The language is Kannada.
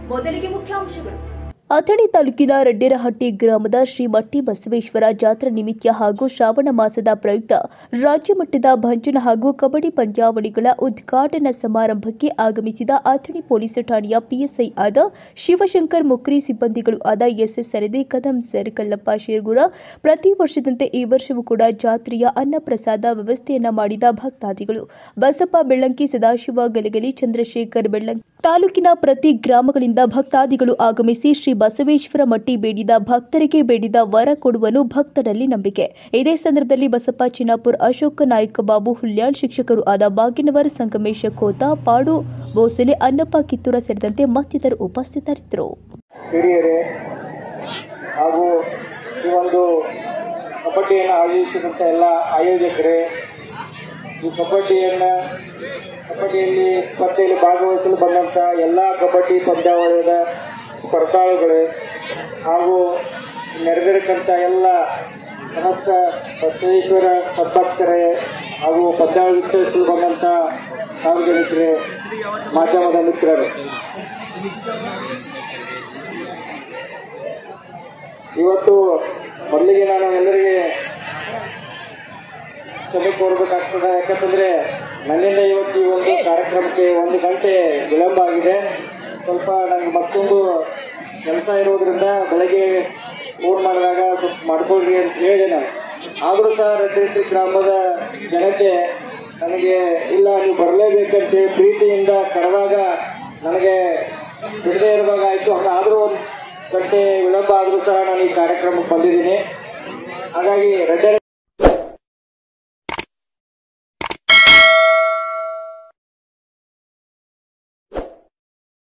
ಮೊದಲಿಗೆ ಮುಖ್ಯಾಂಶಗಳು ಅಥಣಿ ತಾಲೂಕಿನ ರೆಡ್ಡೆರಹಟ್ಟಿ ಗ್ರಾಮದ ಶ್ರೀ ಮಟ್ಟಿ ಬಸವೇಶ್ವರ ಜಾತ್ರಾ ನಿಮಿತ್ತ ಹಾಗೂ ಶ್ರಾವಣ ಮಾಸದ ಪ್ರಯುಕ್ತ ರಾಜ್ಯ ಮಟ್ಟದ ಭಂಜನ ಹಾಗೂ ಕಬಡ್ಡಿ ಪಂದ್ಯಾವಳಿಗಳ ಉದ್ಘಾಟನಾ ಸಮಾರಂಭಕ್ಕೆ ಆಗಮಿಸಿದ ಅಥಣಿ ಪೊಲೀಸ್ ಠಾಣೆಯ ಪಿಎಸ್ಐ ಆದ ಶಿವಶಂಕರ್ ಮುಕ್ರಿ ಸಿಬ್ಬಂದಿಗಳು ಆದ ಎಸ್ಎಸ್ ಸರದಿ ಕದಂ ಸರ್ ಕಲ್ಲಪ್ಪ ಶೇರ್ಗುರ ಪ್ರತಿ ವರ್ಷದಂತೆ ಈ ವರ್ಷವೂ ಕೂಡ ಜಾತ್ರೆಯ ಅನ್ನಪ್ರಸಾದ ವ್ಯವಸ್ಥೆಯನ್ನ ಮಾಡಿದ ಭಕ್ತಾದಿಗಳು ಬಸಪ್ಪ ಬೆಳ್ಳಂಕಿ ಸದಾಶಿವ ಗಲಗಲಿ ಚಂದ್ರಶೇಖರ್ ಬೆಳ್ಳಂಕಿ ತಾಲೂಕಿನ ಪ್ರತಿ ಗ್ರಾಮಗಳಿಂದ ಭಕ್ತಾದಿಗಳು ಆಗಮಿಸಿ ಶ್ರೀ ಬಸವೇಶ್ವರ ಮಟ್ಟಿ ಬೇಡಿದ ಭಕ್ತರಿಗೆ ಬೇಡಿದ ವರ ಕೊಡುವನು ಭಕ್ತರಲ್ಲಿ ನಂಬಿಕೆ ಇದೇ ಸಂದರ್ಭದಲ್ಲಿ ಬಸಪ್ಪ ಚಿನ್ನಾಪುರ್ ಅಶೋಕ್ ನಾಯ್ಕ ಬಾಬು ಹುಲ್ಯಾಳ್ ಶಿಕ್ಷಕರು ಆದ ಬಾಗಿನವರ್ ಸಂಗಮೇಶ ಖೋತ ಪಾಡು ಬೋಸಲೆ ಅನ್ನಪ್ಪ ಕಿತ್ತೂರ ಸೇರಿದಂತೆ ಮತ್ತಿತರರು ಉಪಸ್ಥಿತರಿದ್ದರು ಹಿರಿಯರೇ ಹಾಗೂ ಈ ಒಂದು ಕಬಡ್ಡಿಯನ್ನು ಆಯೋಜಿಸಿದಂಥ ಎಲ್ಲ ಆಯೋಜಕರೇ ಈ ಕಬಡ್ಡಿಯನ್ನು ಕಬಡ್ಡಿಯಲ್ಲಿ ಸ್ಪರ್ಧೆಯಲ್ಲಿ ಭಾಗವಹಿಸಲು ಬಂದಂಥ ಎಲ್ಲ ಕಬಡ್ಡಿ ಪಂದ್ಯಾವಳಿಯ ಸ್ಪರ್ಧಾಳುಗಳೇ ಹಾಗೂ ನೆರೆದಿರತಕ್ಕಂಥ ಎಲ್ಲ ಸಮಸ್ತ ಬಸವೇಶ್ವರ ಸದ್ಭಕ್ತರೇ ಹಾಗೂ ಪಂದ್ಯಾವಳಿ ವೀಕ್ಷಿಸಲು ಬಂದಂಥ ಸಾರ್ವಜನಿಕರೇ ಮಾಧ್ಯಮದ ಮಿತ್ರರೇ ಇವತ್ತು ಮೊದಲಿಗೆ ನಾನು ಎಲ್ಲರಿಗೆ ಕ್ಷಮೆ ಕೋರಬೇಕಾಗ್ತದೆ ಯಾಕಂತಂದ್ರೆ ನನ್ನಿಂದ ಇವತ್ತು ಈ ಒಂದು ಕಾರ್ಯಕ್ರಮಕ್ಕೆ ಒಂದು ಗಂಟೆ ವಿಳಂಬ ಆಗಿದೆ ಸ್ವಲ್ಪ ನನಗೆ ಮತ್ತೊಂದು ಕೆಲಸ ಇರೋದ್ರಿಂದ ಬೆಳಗ್ಗೆ ಫೋನ್ ಮಾಡಿದಾಗ ಸ್ವಲ್ಪ ಮಾಡ್ಕೊಳ್ರಿ ಅಂತ ಹೇಳಿದೆ ನಾನು ಆದರೂ ಸಹ ರೆಡ್ಡಿ ಗ್ರಾಮದ ಜನತೆ ನನಗೆ ಇಲ್ಲ ನೀವು ಬರಲೇಬೇಕಂತೇಳಿ ಪ್ರೀತಿಯಿಂದ ಕರೆದಾಗ ನನಗೆ ಬಿಡದೇ ಇರುವಾಗ ಆಯಿತು ಆದರೂ ಒಂದು ಗಂಟೆ ವಿಳಂಬ ಆದರೂ ಸಹ ನಾನು ಈ ಕಾರ್ಯಕ್ರಮಕ್ಕೆ ಬಂದಿದ್ದೀನಿ ಹಾಗಾಗಿ ರೆಡ್ಡಿ